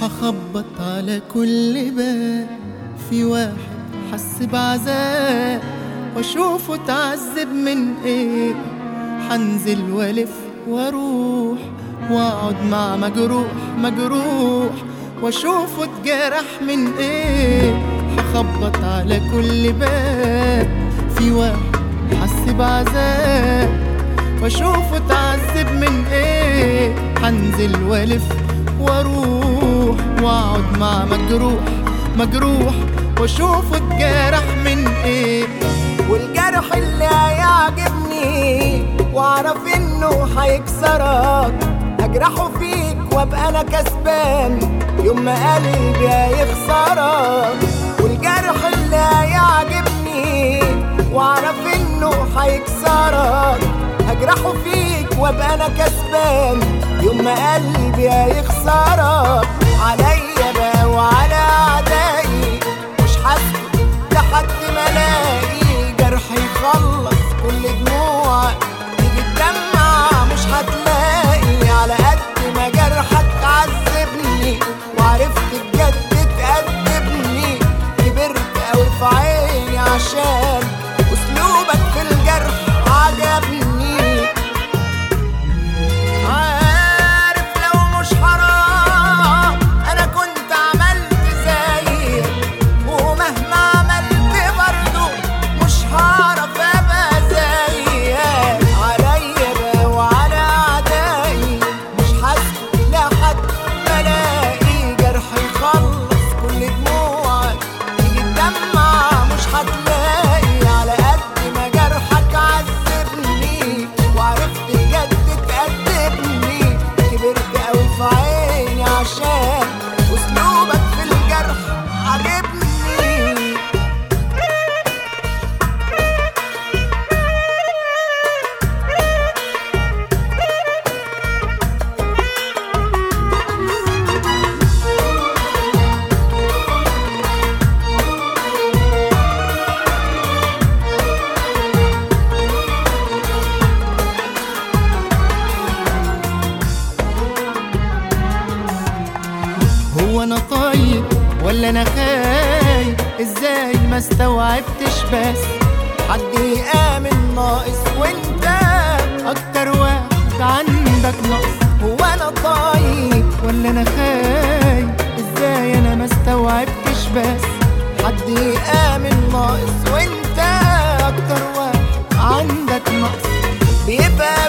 هخبط على كل باب في واحد حس بعذاب واشوفه اتعذب من ايه حنزل والف واروح واقعد مع مجروح مجروح واشوفه اتجرح من ايه هخبط على كل باب في واحد حس بعذاب واشوفه اتعذب من ايه حنزل والف واروح واقعد مع مجروح مجروح واشوفه اتجرح من ايه والجرح اللي هيعجبني واعرف انه هيكسرك اجرحه فيك وابقى انا كسبان يوم ما قلبي هيخسرك والجرح اللي هيعجبني واعرف انه هيكسرك هجرحه فيك وابقى انا كسبان يوم ما قلبي هيخسرك عليا بقى وعلى اعدائي مش حاسس لحد ما الاقي جرح يخلص كل دموعك تيجي تدمع مش هتلاقي على قد ما جرحك عذبني وعرفت بجد تأدبني كبرت قوي في عيني عشان اسلوبك في الجرح عجبني عارف لو مش حرام انا كنت عملت زيك ومهما عملت برضو مش هعرف ابقى زيك عليا بقى وعلى اعدائي مش حاسس لحد ما الاقي جرح يخلص كل دموعك تيجي تدمع مش هتلاقي على قد ما جرحك عذبني وعرفت بجد تأدبني كبرت قوي في عيني عشان اسلوبك في الجرح عجبني هو انا طيب ولا انا خايب ازاي ما استوعبتش بس حد يآمن ناقص وانت اكتر واحد عندك نقص هو انا طيب ولا انا خايب ازاي انا ما استوعبتش بس حد يآمن ناقص وانت اكتر واحد عندك نقص بيبقى